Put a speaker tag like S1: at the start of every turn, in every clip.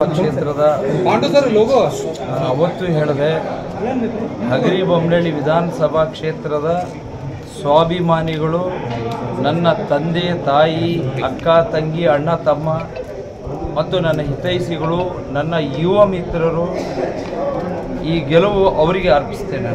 S1: ಕ್ಷೇತ್ರದ
S2: Pandu sir logo
S1: ನಾನು ಅವತ್ತು ಹೇಳಿದೆ ಹಗರಿ ಬೊಮ್ಮನಹಳ್ಳಿ ವಿಧಾನಸಭಾ ಕ್ಷೇತ್ರದ ಸ್ವಾಭಿಮಾನಿಗಳು ನನ್ನ ತಂದೆ ತಾಯಿ ಅಕ್ಕ ತಂಗಿ ಅಣ್ಣ ತಮ್ಮ ಮತ್ತು ನನ್ನ ಹಿತೈಷಿಗಳು ನನ್ನ ಯುವ ಮಿತ್ರರು ಈ ಗೆಲುವು ಅವರಿಗೆ ಅರ್ಪಿಸ್ತೇನೆ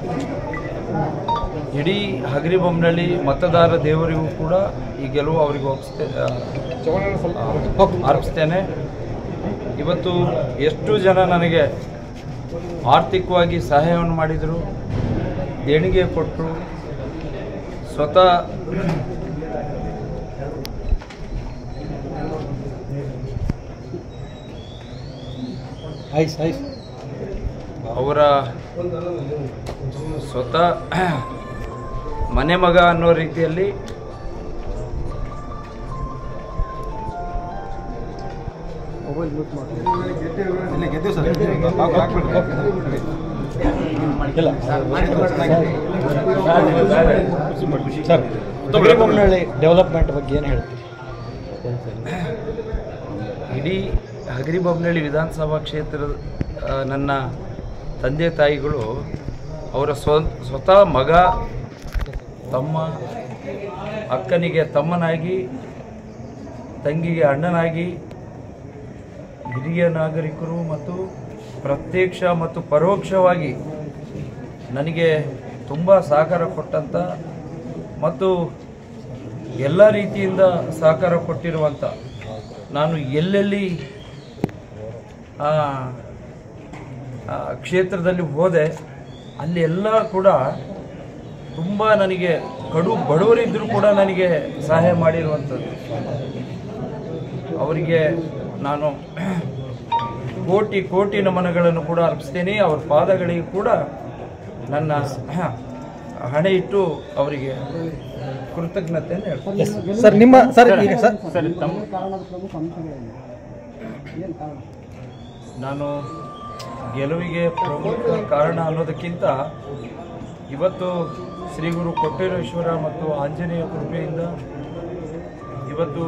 S1: ಇಡೀ ಹಗರಿ ಬೊಮ್ಮನಹಳ್ಳಿ ಮತದಾರ ದೇವರಿಗೂ ಕೂಡ ಈ ಗೆಲುವು ಅವರಿಗೆ ಒಪ್ಪಿಸ್ತೇ ಅರ್ಪಿಸ್ತೇನೆ ಇವತ್ತು ಎಷ್ಟು ಜನ ನನಗೆ ಆರ್ಥಿಕವಾಗಿ ಸಹಾಯವನ್ನು ಮಾಡಿದರು ದೇಣಿಗೆ ಕೊಟ್ಟರು ಸ್ವತಃ
S2: ಐಸ್ ಐಸ್
S1: ಅವರ ಸ್ವತಃ ಮನೆ ಮಗ ಅನ್ನೋ ರೀತಿಯಲ್ಲಿ
S2: ಗೆದ್ದೇವೆ ಸರ್ ಇಲ್ಲ ಸರ್ ಬೊಮ್ಮನಹಳ್ಳಿ ಡೆವಲಪ್ಮೆಂಟ್ ಬಗ್ಗೆ ಏನು ಹೇಳ್ತೀವಿ
S1: ಇಡೀ ಹಗರಿ ಬೊಮ್ಮನಹಳ್ಳಿ ವಿಧಾನಸಭಾ ಕ್ಷೇತ್ರದ ಆ, ನನ್ನ ತಂದೆ ತಾಯಿಗಳು ಅವರ ಸ್ವ ಸ್ವತಃ ಮಗ ತಮ್ಮ ಅಕ್ಕನಿಗೆ ತಮ್ಮನಾಗಿ ತಂಗಿಗೆ ಅಣ್ಣನಾಗಿ ಹಿರಿಯ ನಾಗರಿಕರು ಮತ್ತು ಪ್ರತ್ಯಕ್ಷ ಮತ್ತು ಪರೋಕ್ಷವಾಗಿ ನನಗೆ ತುಂಬ ಸಹಕಾರ ಕೊಟ್ಟಂಥ ಮತ್ತು ಎಲ್ಲ ರೀತಿಯಿಂದ ಸಹಕಾರ ಕೊಟ್ಟಿರುವಂಥ ನಾನು ಎಲ್ಲೆಲ್ಲಿ ಆ, ಆ ಕ್ಷೇತ್ರದಲ್ಲಿ ಹೋದೆ ಅಲ್ಲಿ ಎಲ್ಲ ಕೂಡ ತುಂಬ ನನಗೆ ಕಡು ಬಡವರಿದ್ದರೂ ಕೂಡ ನನಗೆ ಸಹಾಯ ಮಾಡಿರುವಂಥದ್ದು ಅವರಿಗೆ ನಾನು ಕೋಟಿ ಕೋಟಿ ನಮನಗಳನ್ನು ಕೂಡ ಅರ್ಪಿಸ್ತೇನೆ ಅವರ ಪಾದಗಳಿಗೆ ಕೂಡ ನನ್ನ ಹಣೆ ಇಟ್ಟು ಅವರಿಗೆ ಕೃತಜ್ಞತೆಯನ್ನು ಹೇಳ್ತೀನಿ
S2: ಸರ್ ನಿಮ್ಮ ಸರ್ ಈಗ ಸರ್
S1: ನಾನು ಗೆಲುವಿಗೆ ಪ್ರಮುಖ ಕಾರಣ ಅನ್ನೋದಕ್ಕಿಂತ ಇವತ್ತು ಶ್ರೀ ಗುರು ಕೊಟ್ಟೇಶ್ವರ ಮತ್ತು ಆಂಜನೇಯ ಕೃಪೆಯಿಂದ ಇವತ್ತು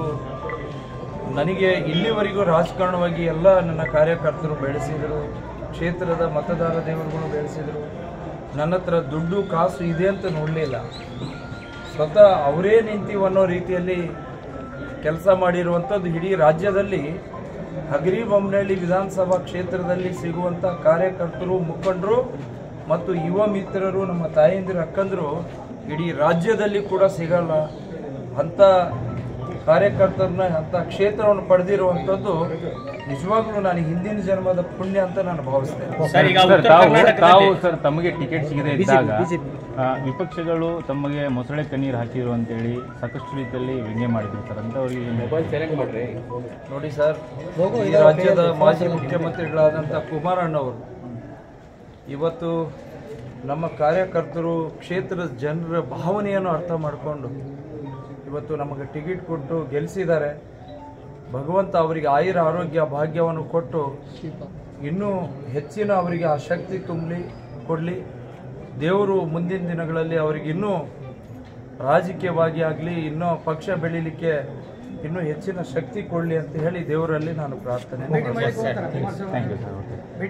S1: ನನಗೆ ಇಲ್ಲಿವರೆಗೂ ರಾಜಕಾರಣವಾಗಿ ಎಲ್ಲ ನನ್ನ ಕಾರ್ಯಕರ್ತರು ಬೆಳೆಸಿದರು ಕ್ಷೇತ್ರದ ಮತದಾರ ದೇವರುಗಳು ಬೆಳೆಸಿದರು ನನ್ನ ಹತ್ರ ದುಡ್ಡು ಕಾಸು ಇದೆ ಅಂತ ನೋಡಲಿಲ್ಲ ಸ್ವತಃ ಅವರೇ ನಿಂತೀವಿ ಅನ್ನೋ ರೀತಿಯಲ್ಲಿ ಕೆಲಸ ಮಾಡಿರುವಂಥದ್ದು ಇಡೀ ರಾಜ್ಯದಲ್ಲಿ ಹಗರಿ ಬೊಮ್ಮನಹಳ್ಳಿ ವಿಧಾನಸಭಾ ಕ್ಷೇತ್ರದಲ್ಲಿ ಸಿಗುವಂಥ ಕಾರ್ಯಕರ್ತರು ಮುಖಂಡರು ಮತ್ತು ಯುವ ಮಿತ್ರರು ನಮ್ಮ ತಾಯಂದಿರ ಅಕ್ಕಂದರು ಇಡೀ ರಾಜ್ಯದಲ್ಲಿ ಕೂಡ ಸಿಗಲ್ಲ ಅಂಥ ಕಾರ್ಯಕರ್ತರನ್ನ ಅಂಥ ಕ್ಷೇತ್ರವನ್ನು ಪಡೆದಿರುವಂಥದ್ದು ನಿಜವಾಗ್ಲೂ ನಾನು ಹಿಂದಿನ ಜನ್ಮದ ಪುಣ್ಯ ಅಂತ ನಾನು ಭಾವಿಸ್ತೇನೆ
S3: ಸರ್ ತಾವು ತಾವು ಸರ್ ತಮಗೆ ಟಿಕೆಟ್ ಸಿಗದೆ ಇದ್ದಾಗ ಆ, ವಿಪಕ್ಷಗಳು ತಮಗೆ ಮೊಸಳೆ ಕಣ್ಣೀರು ಹಾಕಿರು ಅಂತೇಳಿ ಸಾಕಷ್ಟು ರೀತಿಯಲ್ಲಿ ವ್ಯಂಗ್ಯ ಮಾಡಿದ್ರು ಸರ್ ಅಂತ ಅವರಿಗೆ
S1: ನೋಡಿ ಸರ್ ಈ ರಾಜ್ಯದ ಮಾಜಿ ಮುಖ್ಯಮಂತ್ರಿಗಳಾದಂಥ ಕುಮಾರಣ್ಣವರು ಇವತ್ತು ನಮ್ಮ ಕಾರ್ಯಕರ್ತರು ಕ್ಷೇತ್ರದ ಜನರ ಭಾವನೆಯನ್ನು ಅರ್ಥ ಮಾಡಿಕೊಂಡು ಇವತ್ತು ನಮಗೆ ಟಿಕೆಟ್ ಕೊಟ್ಟು ಗೆಲ್ಲಿಸಿದ್ದಾರೆ ಭಗವಂತ ಅವರಿಗೆ ಆಯುರ ಆರೋಗ್ಯ ಭಾಗ್ಯವನ್ನು ಕೊಟ್ಟು ಇನ್ನೂ ಹೆಚ್ಚಿನ ಅವರಿಗೆ ಆ ಶಕ್ತಿ ತುಂಬಲಿ ಕೊಡಲಿ ದೇವರು ಮುಂದಿನ ದಿನಗಳಲ್ಲಿ ಅವರಿಗೆ ಇನ್ನೂ ರಾಜಕೀಯವಾಗಿ ಆಗಲಿ ಇನ್ನೂ ಪಕ್ಷ ಬೆಳೀಲಿಕ್ಕೆ ಇನ್ನೂ ಹೆಚ್ಚಿನ ಶಕ್ತಿ ಕೊಡಲಿ ಅಂತ ಹೇಳಿ ದೇವರಲ್ಲಿ ನಾನು ಪ್ರಾರ್ಥನೆ
S3: ಥ್ಯಾಂಕ್ ಯು ಸರ್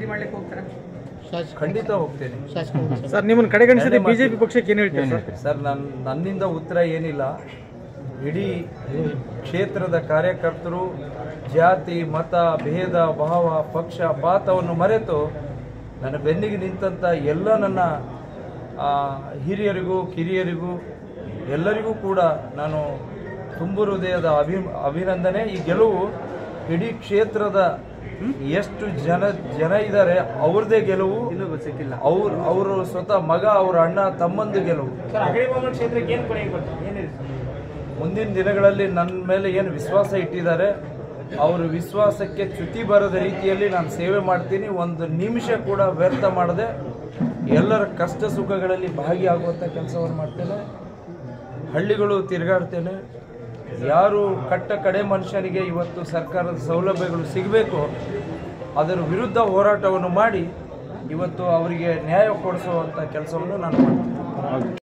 S3: ಓಕೆ
S1: ಖಂಡಿತ ಹೋಗ್ತೇನೆ
S2: ಸರ್ ನಿಮ್ಮನ್ನು ಕಡೆಗಣಿಸಿದ ಬಿಜೆಪಿ ಪಕ್ಷಕ್ಕೆ ಏನು ಹೇಳ್ತೀವಿ ಸರ್
S1: ಸರ್ ನನ್ನ ನನ್ನಿಂದ ಉತ್ತರ ಏನಿಲ್ಲ ಇಡೀ ಕ್ಷೇತ್ರದ ಕಾರ್ಯಕರ್ತರು ಜಾತಿ ಮತ ಭೇದ ಭಾವ ಪಕ್ಷ ಪಾತವನ್ನು ಮರೆತು ನನ್ನ ಬೆನ್ನಿಗೆ ನಿಂತಂಥ ಎಲ್ಲ ನನ್ನ ಆ, ಹಿರಿಯರಿಗೂ ಕಿರಿಯರಿಗೂ ಎಲ್ಲರಿಗೂ ಕೂಡ ನಾನು ತುಂಬು ಹೃದಯದ ಅಭಿ ಅಭಿನಂದನೆ ಈ ಗೆಲುವು ಇಡೀ ಕ್ಷೇತ್ರದ ಎಷ್ಟು ಜನ ಜನ ಇದ್ದಾರೆ ಅವ್ರದೇ ಗೆಲುವು ಸಿಕ್ಕಿಲ್ಲ ಅವ್ರು ಅವರು ಸ್ವತಃ ಮಗ ಅವ್ರ ಅಣ್ಣ ತಮ್ಮಂದು ಗೆಲುವು ಮುಂದಿನ ದಿನಗಳಲ್ಲಿ ನನ್ನ ಮೇಲೆ ಏನು ವಿಶ್ವಾಸ ಇಟ್ಟಿದ್ದಾರೆ ಅವ್ರ ವಿಶ್ವಾಸಕ್ಕೆ ಚ್ಯುತಿ ಬರದ ರೀತಿಯಲ್ಲಿ ನಾನು ಸೇವೆ ಮಾಡ್ತೀನಿ ಒಂದು ನಿಮಿಷ ಕೂಡ ವ್ಯರ್ಥ ಮಾಡದೆ ಎಲ್ಲರ ಕಷ್ಟ ಸುಖಗಳಲ್ಲಿ ಭಾಗಿಯಾಗುವಂಥ ಕೆಲಸವನ್ನು ಮಾಡ್ತೇನೆ ಹಳ್ಳಿಗಳು ತಿರುಗಾಡ್ತೇನೆ ಯಾರು ಕಟ್ಟ ಕಡೆ ಮನುಷ್ಯನಿಗೆ ಇವತ್ತು ಸರ್ಕಾರದ ಸೌಲಭ್ಯಗಳು ಸಿಗಬೇಕು ಅದರ ವಿರುದ್ಧ ಹೋರಾಟವನ್ನು ಮಾಡಿ ಇವತ್ತು ಅವರಿಗೆ ನ್ಯಾಯ ಕೊಡಿಸುವಂಥ ಕೆಲಸವನ್ನು ನಾನು ಮಾಡ್ತೀನಿ